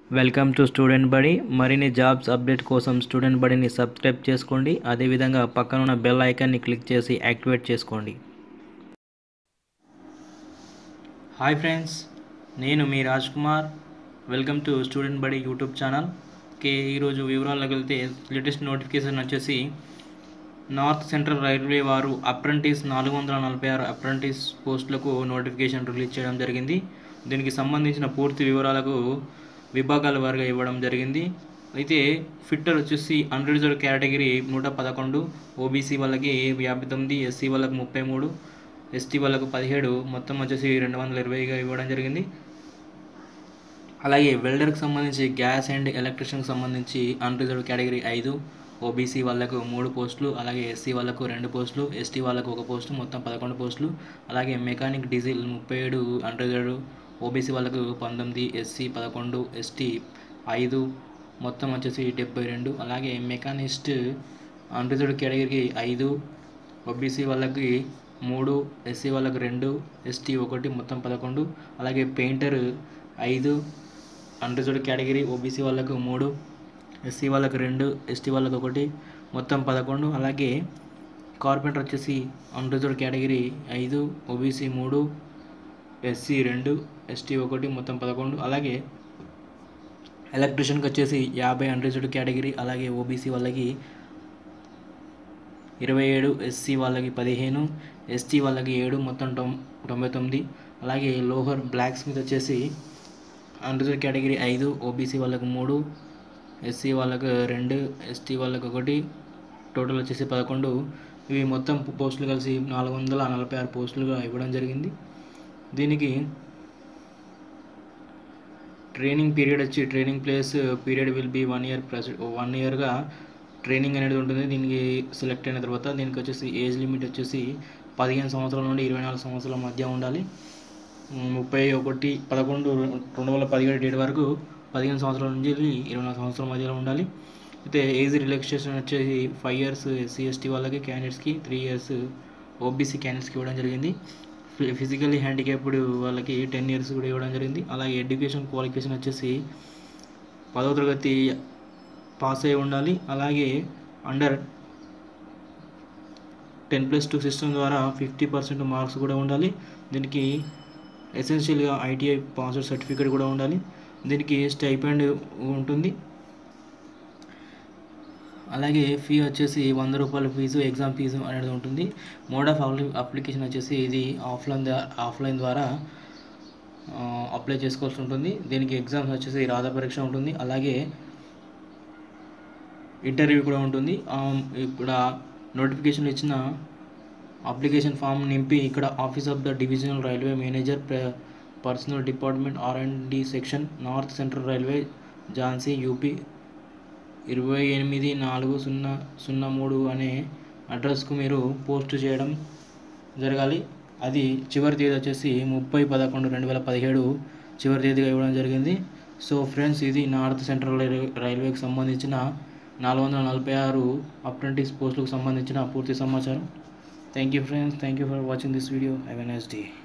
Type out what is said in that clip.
welcome to student Badi మరిన్ని jobs update కోసం student బడిని సబ్స్క్రైబ్ చేసుకోండి అదేవిధంగా పక్కన ఉన్న బెల్ ఐకాన్ని క్లిక్ చేసి యాక్టివేట్ చేసుకోండి హాయ్ ఫ్రెండ్స్ నేను మీ Raj Kumar welcome to student Badi YouTube channel కే ఈరోజు వివరాల్లోకి వెళ్తే లేటెస్ట్ నోటిఫికేషన్ వచ్చేసి నార్త్ సెంట్రల్ రైల్వే వారు అప్రెంటిస్ నాలుగు వందల నలభై ఆరు అప్రెంటిస్ పోస్టులకు నోటిఫికేషన్ రిలీజ్ చేయడం జరిగింది దీనికి సంబంధించిన పూర్తి వివరాలకు విభాగాల వారిగా ఇవ్వడం జరిగింది అయితే ఫిట్టర్ వచ్చేసి అన్రిజర్వ్ కేటగిరీ నూట పదకొండు ఓబీసీ వాళ్ళకి యాభై తొమ్మిది ఎస్సీ వాళ్ళకి ముప్పై మూడు ఎస్టీ వాళ్ళకు పదిహేడు మొత్తం వచ్చేసి రెండు వందల ఇరవైగా ఇవ్వడం జరిగింది అలాగే వెల్డర్కి సంబంధించి గ్యాస్ అండ్ ఎలక్ట్రిషియన్కి సంబంధించి అన్రిజర్వ్ కేటగిరీ ఐదు ఓబీసీ వాళ్ళకు మూడు పోస్టులు అలాగే ఎస్సీ వాళ్ళకు రెండు పోస్టులు ఎస్టీ వాళ్ళకు ఒక పోస్టు మొత్తం పదకొండు పోస్టులు అలాగే మెకానిక్ డీజిల్ ముప్పై ఏడు అన్రిజర్వ్ ఓబీసీ వాళ్ళకు పంతొమ్మిది ఎస్సీ పదకొండు ఎస్టీ ఐదు మొత్తం వచ్చేసి డెబ్బై రెండు అలాగే మెకానిస్ట్ అన్రిజర్వ్ కేటగిరీకి ఐదు ఓబీసీ వాళ్ళకి మూడు ఎస్సీ వాళ్ళకి రెండు ఎస్టీ ఒకటి మొత్తం పదకొండు అలాగే పెయింటర్ ఐదు అన్రిజర్వ్డ్ కేటగిరీ ఓబీసీ వాళ్ళకు మూడు ఎస్సీ వాళ్ళకి రెండు ఎస్టీ వాళ్ళకి ఒకటి మొత్తం పదకొండు అలాగే కార్పెంటర్ వచ్చేసి అన్రిజర్వ్డ్ కేటగిరీ ఐదు ఓబీసీ మూడు ఎస్సీ రెండు ఎస్టీ ఒకటి మొత్తం పదకొండు అలాగే ఎలక్ట్రిషియన్కి వచ్చేసి యాభై అన్రిజర్వ్డ్ కేటగిరీ అలాగే ఓబీసీ వాళ్ళకి ఇరవై ఏడు ఎస్సీ వాళ్ళకి పదిహేను ఎస్టీ వాళ్ళకి ఏడు మొత్తం తొం తొంభై తొమ్మిది అలాగే లోహర్ బ్లాక్ స్మిత్ వచ్చేసి అన్రిజర్వ్ కేటగిరీ ఐదు ఓబీసీ వాళ్ళకి మూడు ఎస్సీ వాళ్ళకి రెండు ఎస్టీ వాళ్ళకి ఒకటి టోటల్ వచ్చేసి పదకొండు ఇవి మొత్తం పోస్టులు కలిసి నాలుగు వందల నలభై ఆరు పోస్టులుగా ఇవ్వడం జరిగింది దీనికి ట్రైనింగ్ పీరియడ్ వచ్చి training place period will be one year plus one ఇయర్గా ట్రైనింగ్ అనేది ఉంటుంది దీనికి సెలెక్ట్ అయిన తర్వాత దీనికి వచ్చేసి ఏజ్ లిమిట్ వచ్చేసి పదిహేను సంవత్సరాల నుండి ఇరవై నాలుగు సంవత్సరాల మధ్య ఉండాలి ముప్పై ఒకటి పదకొండు రెండు వేల పదిహేడు డేట్ వరకు పదిహేను సంవత్సరాల నుంచి ఇరవై నాలుగు సంవత్సరాల మధ్యలో ఉండాలి అయితే ఏజ్ రిలాక్సేషన్ వచ్చేసి ఫైవ్ ఇయర్స్ ఎస్సీ ఎస్టీ వాళ్ళకి క్యాండిడేట్స్కి త్రీ ఇయర్స్ ఓబీసీ క్యాండిడేట్స్కి ఇవ్వడం జరిగింది ఫిజికల్లీ హ్యాండిక్యాప్డ్ వాళ్ళకి టెన్ ఇయర్స్ కూడా ఇవ్వడం జరిగింది అలాగే ఎడ్యుకేషన్ క్వాలిఫికేషన్ వచ్చేసి పదవ తరగతి పాస్ అయి ఉండాలి అలాగే under ten plus two system ద్వారా ఫిఫ్టీ పర్సెంట్ మార్క్స్ కూడా ఉండాలి దీనికి ఎసెన్షియల్గా ఐటీఐ పాస్వర్డ్ సర్టిఫికేట్ కూడా ఉండాలి దీనికి స్టైపెండ్ ఉంటుంది అలాగే ఫీ వచ్చేసి వంద రూపాయల ఫీజు ఎగ్జామ్ ఫీజు అనేది ఉంటుంది మోడ్ ఆఫ్ అప్లికేషన్ వచ్చేసి ఇది ఆఫ్లైన్ ఆఫ్లైన్ ద్వారా అప్లై చేసుకోవాల్సి ఉంటుంది దీనికి ఎగ్జామ్స్ వచ్చేసి రాధా పరీక్ష ఉంటుంది అలాగే ఇంటర్వ్యూ కూడా ఉంటుంది ఇక్కడ నోటిఫికేషన్ ఇచ్చిన అప్లికేషన్ ఫామ్ నింపి ఇక్కడ office of the divisional railway manager personnel department R and D section north central railway Jhansi UP ఇరవై ఎనిమిది నాలుగు సున్నా సున్నా మూడు అనే అడ్రస్కు మీరు పోస్ట్ చేయడం జరగాలి అది చివరి తేదీ వచ్చేసి ముప్పై పదకొండు రెండు వేల పదిహేడు చివరి తేదీగా ఇవ్వడం జరిగింది సో ఫ్రెండ్స్ ఇది నార్త్ సెంట్రల్ రైల్వే రైల్వేకి సంబంధించిన నాలుగు వందల నలభై ఆరు అప్రెంటిస్ పోస్టులకు సంబంధించిన పూర్తి సమాచారం thank you friends thank you for watching this video have a nice day